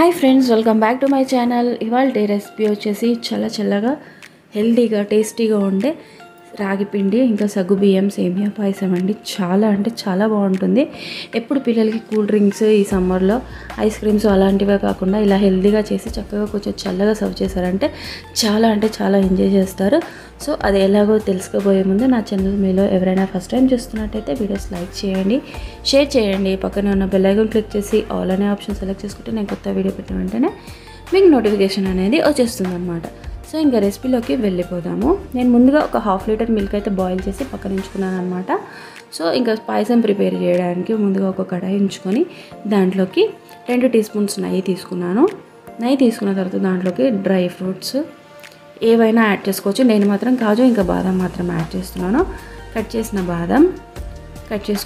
hi friends welcome back to my channel ఇవాళ day recipe వచ్చేసి చాలా చల్లగా హెల్తీగా టేస్టీగా ఉండే రాగి పిండి ఇంకా సగ్గు బియ్యం సేమియా పాయసం అండి చాలా అంటే చాలా బాగుంటుంది ఎప్పుడు పిల్లలకి కూల్ డ్రింక్స్ ఈ సమ్మర్లో ఐస్ క్రీమ్స్ అలాంటివే కాకుండా ఇలా హెల్తీగా చేసి చక్కగా కొంచెం చల్లగా సర్వ్ చేశారంటే చాలా అంటే చాలా ఎంజాయ్ చేస్తారు సో అది ఎలాగో తెలుసుకోబోయే ముందు నా ఛానల్ మీలో ఎవరైనా ఫస్ట్ టైం చూస్తున్నట్టయితే వీడియోస్ లైక్ చేయండి షేర్ చేయండి పక్కనే ఉన్న బెల్ ఐకాన్ క్లిక్ చేసి ఆల్ అనే ఆప్షన్ సెలెక్ట్ చేసుకుంటే నేను కొత్త వీడియో పెట్టిన వెంటనే మీకు నోటిఫికేషన్ అనేది వచ్చేస్తుంది అనమాట సో ఇంకా రెసిపీలోకి వెళ్ళిపోదాము నేను ముందుగా ఒక హాఫ్ లీటర్ మిల్క్ అయితే బాయిల్ చేసి పక్కన ఉంచుకున్నాను అనమాట సో ఇంకా పాయసం ప్రిపేర్ చేయడానికి ముందుగా ఒక కడాయి ఉంచుకొని దాంట్లోకి రెండు టీ స్పూన్స్ నెయ్యి తీసుకున్నాను నెయ్యి తీసుకున్న తర్వాత దాంట్లోకి డ్రై ఫ్రూట్స్ ఏవైనా యాడ్ చేసుకోవచ్చు నేను మాత్రం కాజు ఇంకా బాదం మాత్రం యాడ్ చేస్తున్నాను కట్ చేసిన బాదం కట్ చేసు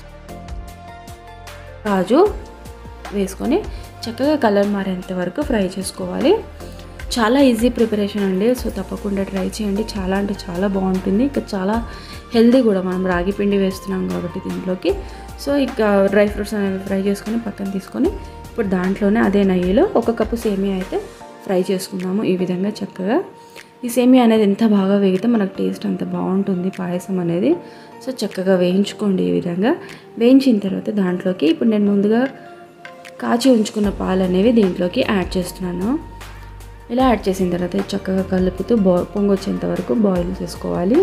కాజు వేసుకొని చక్కగా కలర్ మారేంత వరకు ఫ్రై చేసుకోవాలి చాలా ఈజీ ప్రిపరేషన్ అండి సో తప్పకుండా ట్రై చేయండి చాలా అంటే చాలా బాగుంటుంది ఇంకా చాలా హెల్దీ కూడా మనం రాగి పిండి వేస్తున్నాం కాబట్టి దీంట్లోకి సో ఇక డ్రై ఫ్రూట్స్ అనేవి ఫ్రై చేసుకొని పక్కన తీసుకొని ఇప్పుడు దాంట్లోనే అదే నెయ్యిలో ఒక కప్పు సేమియా అయితే ఫ్రై చేసుకుందాము ఈ విధంగా చక్కగా ఈ సేమియా అనేది ఎంత బాగా వేగితే మనకు టేస్ట్ అంత బాగుంటుంది పాయసం అనేది సో చక్కగా వేయించుకోండి ఈ విధంగా వేయించిన తర్వాత దాంట్లోకి ఇప్పుడు నేను ముందుగా కాచి ఉంచుకున్న పాలు అనేవి దీంట్లోకి యాడ్ చేస్తున్నాను ఇలా యాడ్ చేసిన తర్వాత చక్కగా కలుపుతూ బా పొంగొచ్చేంత వరకు బాయిల్ చేసుకోవాలి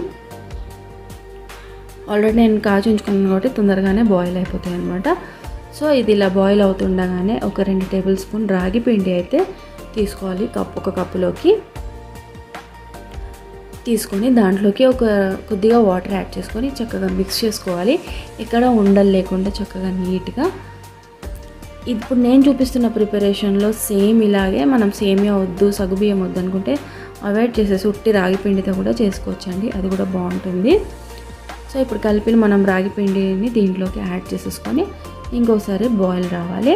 ఆల్రెడీ నేను కాచి ఉంచుకున్నాను కాబట్టి తొందరగానే బాయిల్ అయిపోతాయి అనమాట సో ఇది ఇలా బాయిల్ అవుతుండగానే ఒక రెండు టేబుల్ స్పూన్ రాగి పిండి అయితే తీసుకోవాలి కప్పు ఒక కప్పులోకి తీసుకొని దాంట్లోకి ఒక కొద్దిగా వాటర్ యాడ్ చేసుకొని చక్కగా మిక్స్ చేసుకోవాలి ఎక్కడ ఉండలు లేకుండా చక్కగా నీట్గా ఇప్పుడు నేను చూపిస్తున్న ప్రిపరేషన్లో సేమ్ ఇలాగే మనం సేమియా వద్దు సగుబియ్యం వద్దు అనుకుంటే అవాయిడ్ చేసేసి ఉట్టి రాగి పిండితో కూడా చేసుకోవచ్చండి అది కూడా బాగుంటుంది సో ఇప్పుడు కలిపిన మనం రాగి పిండిని దీంట్లోకి యాడ్ చేసేసుకొని ఇంకోసారి బాయిల్ రావాలి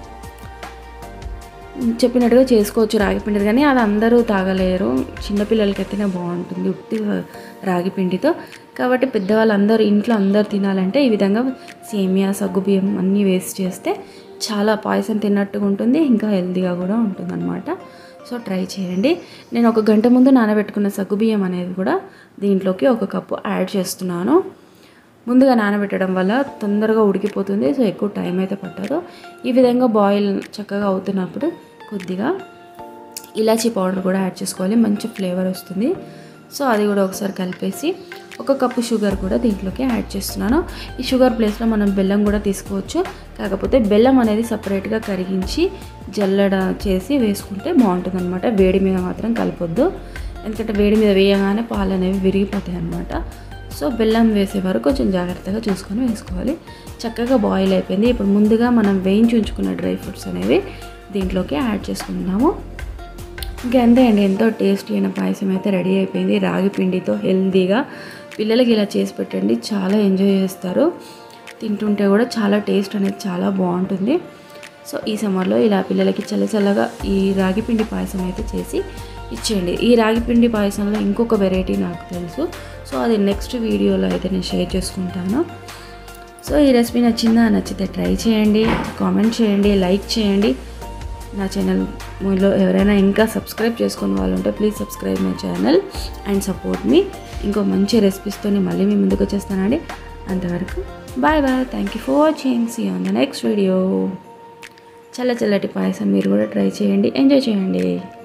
చెప్పినట్టుగా చేసుకోవచ్చు రాగి పిండి కానీ అది అందరూ తాగలేరు చిన్నపిల్లలకైతేనే బాగుంటుంది ఉట్టి రాగి పిండితో కాబట్టి పెద్దవాళ్ళందరూ ఇంట్లో అందరు తినాలంటే ఈ విధంగా సేమియా సగ్గుబియ్యం అన్నీ వేస్ట్ చేస్తే చాలా పాయసం తిన్నట్టుగా ఉంటుంది ఇంకా హెల్తీగా కూడా ఉంటుంది అనమాట సో ట్రై చేయండి నేను ఒక గంట ముందు నానబెట్టుకున్న సగ్గుబియ్యం అనేది కూడా దీంట్లోకి ఒక కప్పు యాడ్ చేస్తున్నాను ముందుగా నానబెట్టడం వల్ల తొందరగా ఉడికిపోతుంది సో ఎక్కువ టైం అయితే పట్టదు ఈ విధంగా బాయిల్ చక్కగా అవుతున్నప్పుడు కొద్దిగా ఇలాచీ పౌడర్ కూడా యాడ్ చేసుకోవాలి మంచి ఫ్లేవర్ వస్తుంది సో అది కూడా ఒకసారి కలిపేసి ఒక కప్పు షుగర్ కూడా దీంట్లోకి యాడ్ చేస్తున్నాను ఈ షుగర్ ప్లేస్లో మనం బెల్లం కూడా తీసుకోవచ్చు కాకపోతే బెల్లం అనేది సపరేట్గా కరిగించి జల్లడ చేసి వేసుకుంటే బాగుంటుంది అనమాట వేడి మీద మాత్రం కలపొద్దు ఎందుకంటే వేడి మీద వేయగానే పాలు అనేవి విరిగిపోతాయి అనమాట సో బెల్లం వేసే వరకు కొంచెం జాగ్రత్తగా చూసుకొని వేసుకోవాలి చక్కగా బాయిల్ అయిపోయింది ఇప్పుడు ముందుగా మనం వేయించి ఉంచుకున్న డ్రై ఫ్రూట్స్ అనేవి దీంట్లోకి యాడ్ చేసుకుంటున్నాము ఇంకా అంతే అండి ఎంతో టేస్టీ అయిన పాయసం అయితే రెడీ అయిపోయింది రాగి పిండితో హెల్తీగా పిల్లలకి ఇలా చేసి పెట్టండి చాలా ఎంజాయ్ చేస్తారు తింటుంటే కూడా చాలా టేస్ట్ అనేది చాలా బాగుంటుంది సో ఈ సమ్మర్లో ఇలా పిల్లలకి చల్ల చల్లగా ఈ రాగి పిండి పాయసం అయితే చేసి ఇచ్చేయండి ఈ రాగి పిండి పాయసంలో ఇంకొక వెరైటీ నాకు తెలుసు సో అది నెక్స్ట్ వీడియోలో అయితే నేను షేర్ చేసుకుంటాను సో ఈ రెసిపీ నచ్చిందా నచ్చితే ట్రై చేయండి కామెంట్ చేయండి లైక్ చేయండి నా ఛానల్ మీలో ఎవరైనా ఇంకా సబ్స్క్రైబ్ చేసుకుని వాళ్ళు ఉంటే please subscribe my channel and support మీ ఇంకో మంచి రెసిపీస్తో మళ్ళీ మీ ముందుకు వచ్చేస్తానండి అంతవరకు bye bye thank you for watching see on the next video చల్ల చల్లటి పాయసం మీరు కూడా ట్రై చేయండి ఎంజాయ్ చేయండి